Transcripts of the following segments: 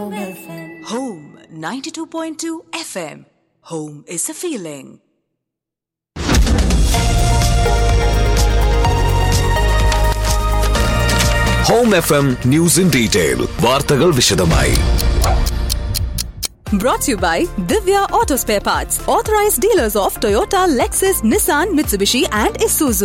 Home 92.2 FM. Home is a feeling. Home F M news in detail വാർത്തകൾ വിശദമായി Brought to you by Divya Auto Spare Parts, authorized dealers of Toyota, Lexus, Nissan, Mitsubishi, and Isuzu.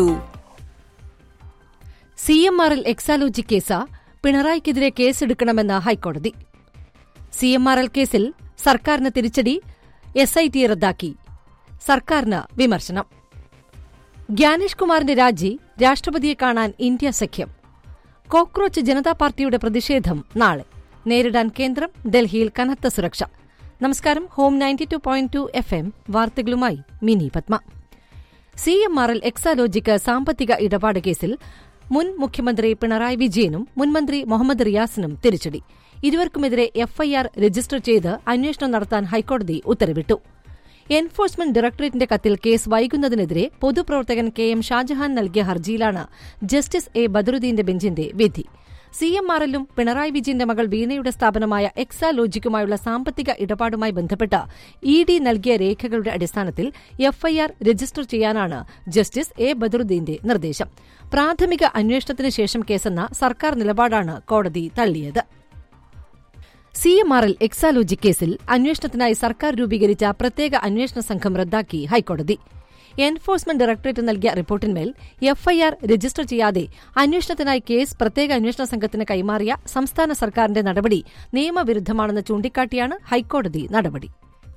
C M R L Exalogic case പിണറായിക്കെതിരെ കേസെടുക്കണമെന്ന് ഹൈക്കോടതി C M R L കേസിൽ സർക്കാരിന് തിരിച്ചടി S I T റദ്ദാക്കി സർക്കാരിന് വിമർശനം ഗ്യാനേഷ് കുമാറിന്റെ രാജി രാഷ്ട്രപതിയെ കാണാൻ ഇന്ത്യ സഖ്യം കോക്രോച്ച് ജനതാ പാർട്ടിയുടെ പ്രതിഷേധം നാളെ നേരിടാൻ കേന്ദ്രം ഡൽഹിയിൽ കനത്ത സുരക്ഷ നമസ്കാരം home ninety two point two F M വാർത്തകളുമായി Mini Padma C M R L Exalogic സാമ്പത്തിക ഇടപാട് കേസിൽ മുൻ മുഖ്യമന്ത്രി പിണറായി വിജയനും മുൻമന്ത്രി മുഹമ്മദ് റിയാസിനും തിരിച്ചടി ഇരുവർക്കുമെതിരെ എഫ്ഐആർ രജിസ്റ്റർ ചെയ്ത് അന്വേഷണം നടത്താൻ ഹൈക്കോടതി ഉത്തരവിട്ടു എൻഫോഴ്സ്മെന്റ് ഡയറക്ടറേറ്റിന്റെ കത്തിൽ കേസ് വൈകുന്നതിനെതിരെ പൊതുപ്രവർത്തകൻ കെ എം ഷാജഹാൻ നൽകിയ ഹർജിയിലാണ് ജസ്റ്റിസ് എ ബദറുദ്ദീന്റെ ബെഞ്ചിന്റെ വിധി സി എം ആർ എല്ലും പിണറായി വിജയന്റെ മകൾ വീണയുടെ സ്ഥാപനമായ എക്സാലോജിക്കുമായുള്ള സാമ്പത്തിക ഇടപാടുമായി ബന്ധപ്പെട്ട് ഇ ഡി നൽകിയ രേഖകളുടെ അടിസ്ഥാനത്തിൽ എഫ്ഐആർ രജിസ്റ്റർ ചെയ്യാനാണ് ജസ്റ്റിസ് എ ബദറുദ്ദീന്റെ നിർദ്ദേശം പ്രാഥമിക അന്വേഷണത്തിന് ശേഷം കേസെന്ന സർക്കാർ നിലപാടാണ് കോടതി തള്ളിയത് C M R L Exalogic കേസിൽ അന്വേഷണത്തിനായി സർക്കാർ രൂപീകരിച്ച പ്രത്യേക അന്വേഷണ സംഘം റദ്ദാക്കി ഹൈക്കോടതി എൻഫോഴ്സ്മെന്റ് ഡയറക്ടറേറ്റ് നൽകിയ റിപ്പോർട്ടിന്മേൽ എഫ്ഐആർ രജിസ്റ്റർ ചെയ്യാതെ അന്വേഷണത്തിനായി കേസ് പ്രത്യേക അന്വേഷണ സംഘത്തിന് കൈമാറിയ സംസ്ഥാന സർക്കാരിന്റെ നടപടി നിയമവിരുദ്ധമാണെന്ന് ചൂണ്ടിക്കാട്ടിയാണ് ഹൈക്കോടതി നടപടി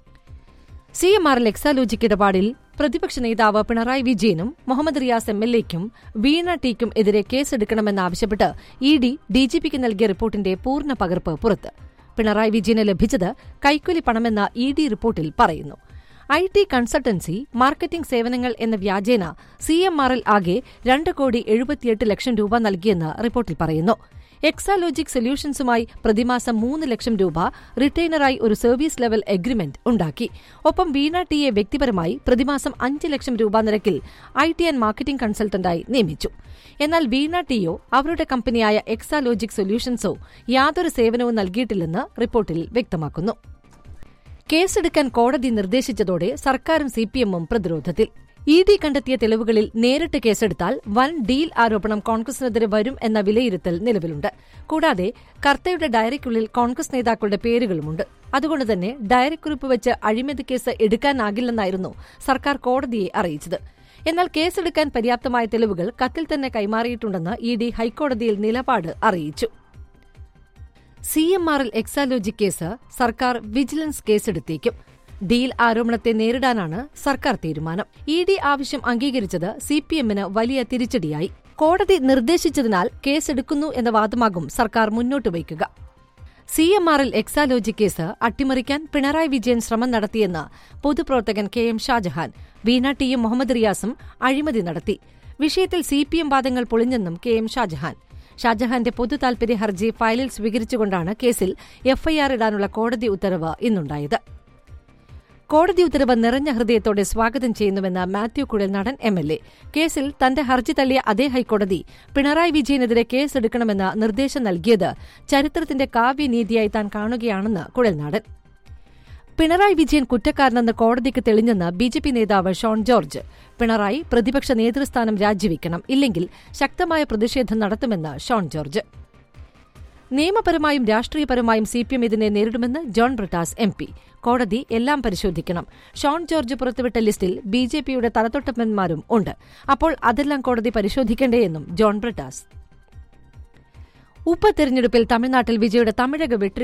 C M R L Exalogic ഇടപാടിൽ പ്രതിപക്ഷ നേതാവ് പിണറായി വിജയനും മുഹമ്മദ് റിയാസ് എം എൽ എക്കും വീണ ടിക്കും എതിരെ കേസെടുക്കണമെന്നാവശ്യപ്പെട്ട് ഇ ഡി ഡിജിപിക്ക് നൽകിയ റിപ്പോർട്ടിന്റെ പൂർണ്ണ പകർപ്പ് പുറത്ത് പിണറായി വിജയന് ലഭിച്ചത് കൈക്കൂലി പണമെന്ന ഇ ഡി റിപ്പോർട്ടിൽ പറയുന്നു ഐ ടി കൺസൾട്ടൻസി മാർക്കറ്റിംഗ് സേവനങ്ങൾ എന്ന വ്യാജേന സി എം ആർ എൽ ആകെ രണ്ട് കോടി എഴുപത്തിയെട്ട് ലക്ഷം രൂപ നൽകിയെന്ന് റിപ്പോർട്ടിൽ പറയുന്നു എക്സാലോജിക് സൊല്യൂഷൻസുമായി പ്രതിമാസം മൂന്ന് ലക്ഷം രൂപ റിട്ടൈനറായി ഒരു സർവീസ് ലെവൽ എഗ്രിമെന്റ് ഉണ്ടാക്കി ഒപ്പം വീണ ടിയെ വ്യക്തിപരമായി പ്രതിമാസം അഞ്ച് ലക്ഷം രൂപ നിരക്കിൽ ഐ ടി ആൻഡ് മാർക്കറ്റിംഗ് കൺസൾട്ടന്റായി നിയമിച്ചു എന്നാൽ വീണ ടിയോ അവരുടെ കമ്പനിയായ എക്സാലോജിക് സൊല്യൂഷൻസോ യാതൊരു സേവനവും നൽകിയിട്ടില്ലെന്ന് റിപ്പോർട്ടിൽ വ്യക്തമാക്കുന്നു കേസെടുക്കാൻ കോടതി നിർദ്ദേശിച്ചതോടെ സർക്കാരും സിപിഎമ്മും പ്രതിരോധത്തിൽ ഇ ഡി കണ്ടെത്തിയ തെളിവുകളിൽ നേരിട്ട് കേസെടുത്താൽ വൻ ഡീൽ ആരോപണം കോൺഗ്രസിനെതിരെ വരും എന്ന വിലയിരുത്തൽ നിലവിലുണ്ട് കൂടാതെ കർത്തയുടെ ഡയറിക്കുള്ളിൽ കോൺഗ്രസ് നേതാക്കളുടെ പേരുകളുമുണ്ട് അതുകൊണ്ട് തന്നെ ഡയറിക്കുറിപ്പ് വെച്ച് അഴിമതി കേസ് എടുക്കാനാകില്ലെന്നായിരുന്നു സർക്കാർ കോടതിയെ അറിയിച്ചത് എന്നാൽ കേസെടുക്കാൻ പര്യാപ്തമായ തെളിവുകൾ കത്തിൽ തന്നെ കൈമാറിയിട്ടുണ്ടെന്ന് ഇ ഡി ഹൈക്കോടതിയിൽ നിലപാട് അറിയിച്ചു C M R L Exalogic case സർക്കാർ വിജിലൻസ് കേസെടുത്തേക്കും ഡീൽ ആരോപണത്തെ നേരിടാനാണ് സർക്കാർ തീരുമാനം ഇ ഡി ആവശ്യം അംഗീകരിച്ചത് സിപിഎമ്മിന് വലിയ തിരിച്ചടിയായി കോടതി നിർദ്ദേശിച്ചതിനാൽ കേസെടുക്കുന്നു എന്ന വാദമാകും സർക്കാർ മുന്നോട്ട് വയ്ക്കുക C M R L Exalogic case അട്ടിമറിക്കാൻ പിണറായി വിജയൻ ശ്രമം നടത്തിയെന്ന് പൊതുപ്രവർത്തകൻ കെ എം ഷാജഹാൻ വീണ ടിയും മുഹമ്മദ് റിയാസും അഴിമതി നടത്തി വിഷയത്തിൽ സിപിഎം വാദങ്ങൾ പൊളിഞ്ഞെന്നും കെ എം ഷാജഹാൻ ഷാജഹാന്റെ പൊതു താൽപര്യ ഹർജി ഫയലിൽ സ്വീകരിച്ചുകൊണ്ടാണ് കേസിൽ എഫ്ഐആർ ഇടാനുള്ള കോടതി ഉത്തരവ് ഇന്നുണ്ടായത് കോടതി ഉത്തരവ് നിറഞ്ഞ ഹൃദയത്തോടെ സ്വാഗതം ചെയ്യുന്നുവെന്ന് Mathew Kuzhalnadan M L A കേസിൽ തന്റെ ഹർജി തള്ളിയ അതേ ഹൈക്കോടതി പിണറായി വിജയനെതിരെ കേസെടുക്കണമെന്ന നിർദ്ദേശം നൽകിയത് ചരിത്രത്തിന്റെ കാവ്യനീതിയായി താൻ കാണുകയാണെന്ന് കുഴൽനാടൻ പിണറായി വിജയൻ കുറ്റക്കാരനെന്ന് കോടതിക്ക് തെളിഞ്ഞെന്ന് ബി ജെ പി നേതാവ് ഷോൺ ജോർജ് പിണറായി പ്രതിപക്ഷ നേതൃസ്ഥാനം രാജിവെക്കണം ഇല്ലെങ്കിൽ ശക്തമായ പ്രതിഷേധം നടത്തുമെന്ന് ഷോൺ ജോർജ് നിയമപരമായും രാഷ്ട്രീയപരമായും സിപിഎം ഇതിനെ നേരിടുമെന്ന് ജോൺ ബ്രിട്ടാസ് എം പി കോടതി എല്ലാം പരിശോധിക്കണം ഷോൺ ജോർജ് പുറത്തുവിട്ട ലിസ്റ്റിൽ ബി ജെ പിയുടെ തലതൊട്ടപ്പന്മാരും ഉണ്ട് അപ്പോൾ അതെല്ലാം കോടതി പരിശോധിക്കേണ്ടേയെന്നും ജോൺ ബ്രിട്ടാസ് ഉപതെരഞ്ഞെടുപ്പിൽ തമിഴ്നാട്ടിൽ വിജയുടെ തമിഴക വെട്രി